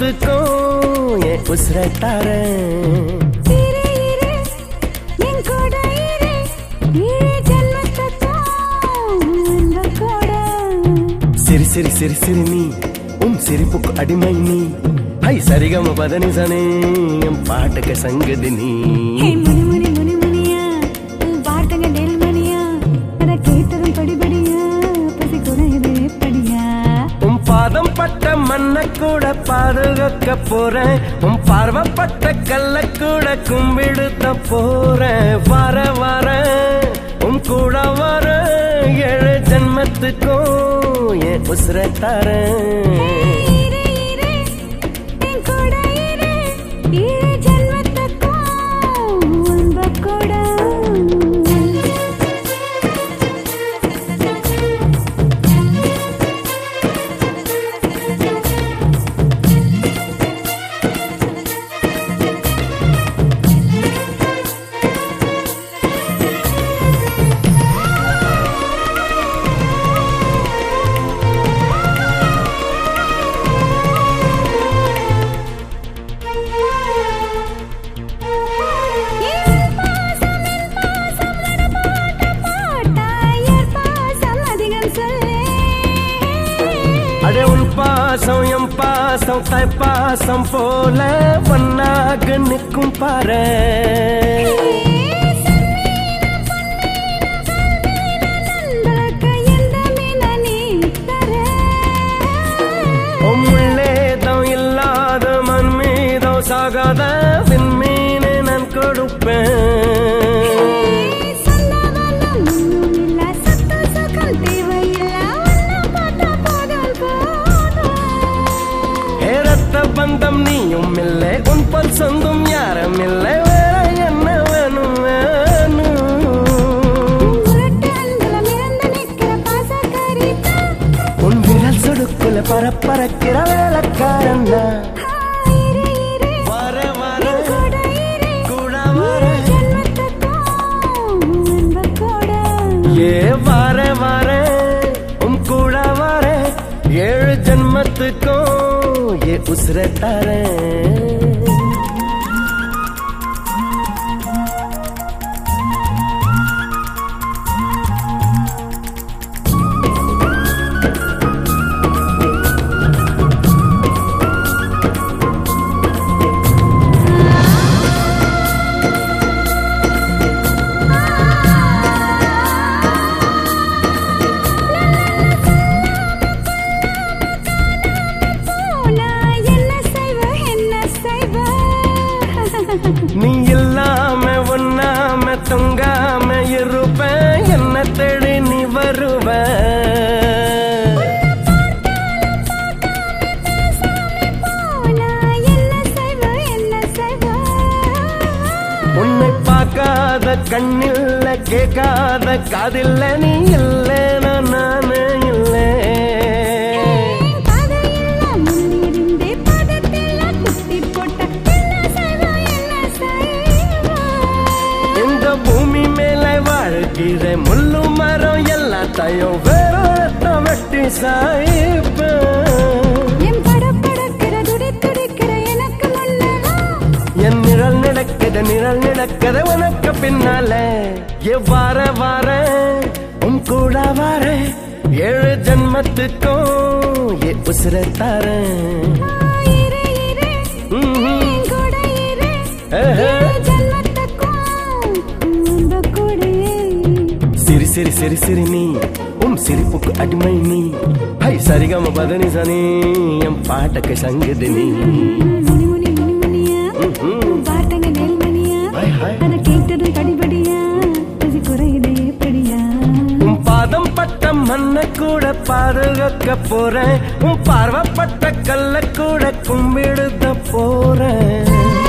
ஜென்மத்துக்கும் என் உசுர தரேன் இரு, இரு, என் கூட இரு. ஏழு ஜென்மத்துக்கும் அன்பு கூட. சிரி சிரி சிரி சிரி நீ உன் சிரிப்புக்கு அடிமை நீ ஹை சரிகம பதனி சனே என் பாட்டுக்கு சங்கதி நீ ஹே, முனி, முனி, முனி, முனியா, உன் வார்த்தைங்க நெல்மணியா, அதை கேட்டதும் படிபடியா, பசி குறையுது எப்படியா? உன் பாதம் பட்ட மண்ணை கூட பாதுகாக்க போறேன் உன் பார்வப்பட்ட கல்ல கூட கும்பிடுத்த போறேன் வர வர உன் கூட வர ஏழு ஜென்மத்துக்கும் என் உசுர தரேன் இரு, இரு, என் கூட இரு. ஏழு ஜென்மத்துக்கும் அன்பு கூட. என் பாசம், என் பாசம் நடமாட்ட மாட்டாய். என் பாசம் அதிகம் சொல்லே. அடே உன் பாசம் என் பாசம் தாய் பாசம் போல ஒன்னாக நிற்கும் பாரு முள்ளேதம் இல்லாத மண் மீதம் சாகாத விண்மீனை நான் கொடுப்பேன் ஏ ரத்த பந்தம் நீயும் இல்லை உன் பல் சொந்தம் யாரும் இல்லை வேற என்ன வேணும் வேணும் உன் விரல் சொடுக்குல பரப்பறக்கிற வேலைக்காரன் தான் வர வர கூட வர ஏ வர வர உன் கூட வர ஏழு ஜென்மத்துக்கும் ஏ உசுர தரேன் நீ இல்லாம ஒண்ணாம தொங்காம இருப்பேன் என்ன தேடி நீ வருவ உன்னை பார்க்காத கண்ணில்ல கேட்காத காதில்ல நீ இல்லைன்னா நானே இல்லை இந்த பூமி மேல வாழ்கிற முள்ளு மரம் எல்லாத்தையும் வேற ஒருத்தன் வெட்டி சாய்ப்பேன் என் நிழல் நடக்குது நிழல் நடக்குது உனக்கு பின்னால எவ்வாற வார உன் கூட வார ஏழு ஜென்மத்துக்கும் ஏ உசுர தரேன் சிரி சிரி சிரி சிரி நீ உன் சிரிப்புக்கு அடிமை நீ ஹை சரிகம பதனி சனி என் பாட்டுக்கு சங்கதி நீ ஹாய், ஹாய். உன் பாதம் பட்ட மண்ணை கூட பாதுகாக்க போறேன் உன் பார்வப்பட்ட கல்ல கூட கும்பிடுத போறேன்